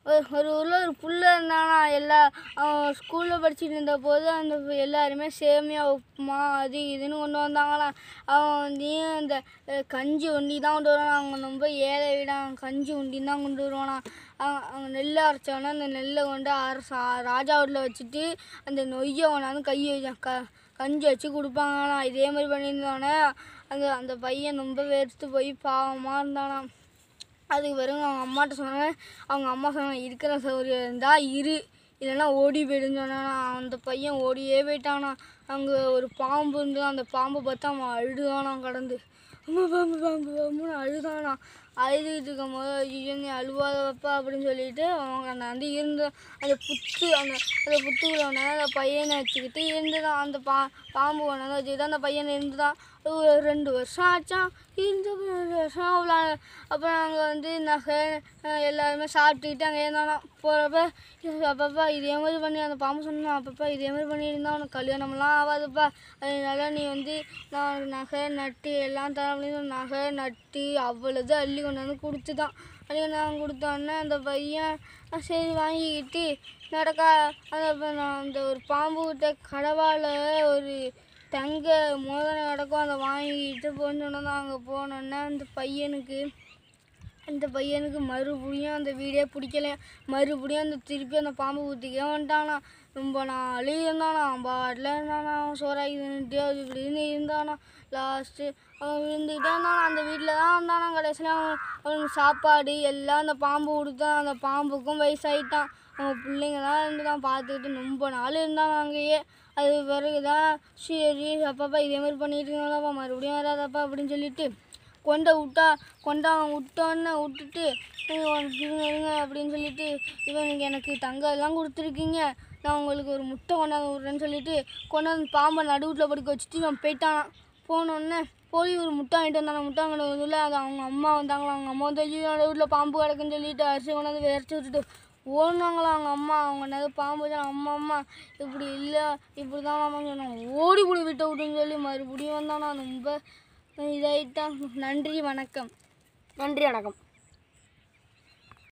ஒரு ஒரு ஊரில் ஒரு புள்ள இருந்தானா எல்லா அவன் ஸ்கூலில் படிச்சுட்டு இருந்த போது அந்த எல்லாருமே சேமியா உப்புமா அது இதுன்னு கொண்டு வந்தாங்களாம் அவன் வந்து அந்த அஹ், கஞ்சி ஒண்டி தான் கொண்டு வருவான் அவங்க ரொம்ப ஏழை வீடு அவன் கஞ்சி ஒண்டி தான் கொண்டு வருவானா அவன் அவன் நெல் அரைச்சவொடனே அந்த நெல்லை கொண்டு அரசா ராஜா வீட்டில் வச்சுட்டு அந்த நொய்யை கொண்டாந்து கை வச்சான் க கஞ்சி வச்சு கொடுப்பாங்களாம் இதே மாதிரி பண்ணியிருந்தானே அந்த அந்த பையன் ரொம்ப வெறுத்து போய் பாவமாக இருந்தானாம் அதுக்கு பிறகு அவங்க அம்மாட்ட சொன்னாங்க அவங்க அம்மா சொன்னாங்க இருக்கிற சௌகரியம் இருந்தால் இரு இல்லைன்னா ஓடி போயிடுன்னு சொன்னானா அந்த பையன் ஓடியே போயிட்டானா அங்கே ஒரு பாம்பு இருந்து அந்த பாம்பை பார்த்து அவன் அழுதானா கடந்து அம்மா பாம்பு பாம்பு பாம்புன்னு அழுதானா அழுதுகிட்டு இருக்கும் போது ஐயோ நீ அழுவாதப்பா அப்படின்னு சொல்லிட்டு அவங்க அந்த வந்து இருந்த அந்த புத்து அந்த அந்த புத்துக்குள்ள ஒன்று அந்த பையனை வச்சுக்கிட்டு இருந்துதான் அந்த பா பாம்பு ஒன்று வச்சுக்கிட்டு அந்த பையன் இருந்துதான் ஒரு ரெண்டு வருஷம் ஆச்சான் இருந்து அப்புறம் ரெண்டு வருஷம் அவ்வளோ அப்புறம் நாங்கள் வந்து நகை அஹ் எல்லாருமே சாப்பிட்டுக்கிட்டு அங்கே இருந்தாலும் போகிறப்ப அப்பப்பா இதே மாதிரி பண்ணி அந்த பாம்பு சொன்னான் அப்பப்பா இதே மாதிரி பண்ணியிருந்தா உனக்கு கல்யாணம்லாம் ஆகாதுப்பா அதனால நீ வந்து நான் நகை நட்டு எல்லாம் தர அப்படின்னு நகை நட்டு அவ்வளோது அள்ளி கொண்டு வந்து கொடுத்து தான் அள்ளி கொண்டு வந்து கொடுத்தோன்னே அந்த பையன் அஹ் சரி வாங்கிக்கிட்டு நடக்கா அந்த ப- நான் அந்த ஒரு பாம்பு கிட்ட கடவால ஒரு தங்க மோதிரம் கிடக்கும் அதை வாங்கிட்டு போனோன்னு தான் அங்கே போனோன்னே அந்த பையனுக்கு அந்த பையனுக்கு மறுபடியும் அந்த வீடே பிடிக்கல மறுபடியும் அந்த திருப்பி அந்த பாம்பு ஊற்றிக்கே வந்துட்டானா ரொம்ப நாள் இருந்தானா பாட்டில் இருந்தானா அவன் சோறாக்கி தின்னுட்டு அது இப்படின்னு இருந்தானா லாஸ்ட்டு அவன் விழுந்துக்கிட்டே இருந்தானா அந்த வீட்டில் தான் இருந்தானா கடைசியில் அவன் அவனுக்கு சாப்பாடு எல்லாம் அந்த பாம்பு கொடுத்தான் அந்த பாம்புக்கும் வயசாயிட்டான் அவன் பிள்ளைங்க தான் இருந்து தான் பார்த்துக்கிட்டு ரொம்ப நாள் இருந்தான் அங்கேயே அது பிறகு தான் சரி அப்பப்பா இதே மாதிரி பண்ணிட்டு இருந்தாப்பா மறுபடியும் வராதப்பா அப்படின்னு சொல்லிட்டு கொண்டை விட்டா கொண்டை அவன் விட்டோன்னே விட்டுட்டு "நீங்க உனக்கு இருங்க இருங்க அப்படின்னு சொல்லிட்டு இவனுக்கு எனக்கு தங்கம் எல்லாம் கொடுத்துருக்கீங்க நான் உங்களுக்கு ஒரு முட்டை கொண்டாந்து விட்றேன்னு சொல்லிட்டு கொண்டாந்து பாம்பை நடுவுட்டில் படுக்க வச்சுட்டு இவன் போயிட்டானான் போனோடனே போய் ஒரு முட்டை வாங்கிட்டு வந்தாங்க முட்டை வாங்கிட்டு வந்ததில் அது அவங்க அம்மா வந்தாங்களா அவங்க அம்மா வந்து ஐயோ நடுவில் பாம்பு கிடக்குன்னு சொல்லிட்டு அரிசி கொண்டாந்து விரைச்சி விட்டுட்டு ஓடினாங்களா அவங்க அம்மா அவங்க என்னது பாம்பு தான் அம்மா அம்மா இப்படி இல்லை இப்படி தான் அம்மா சொன்னாங்க ஓடி போய் விட்ட விட்டுன்னு சொல்லி மறுபடியும் வந்தானா ரொம்ப இதாயிட்டான் நன்றி வணக்கம் நன்றி வணக்கம்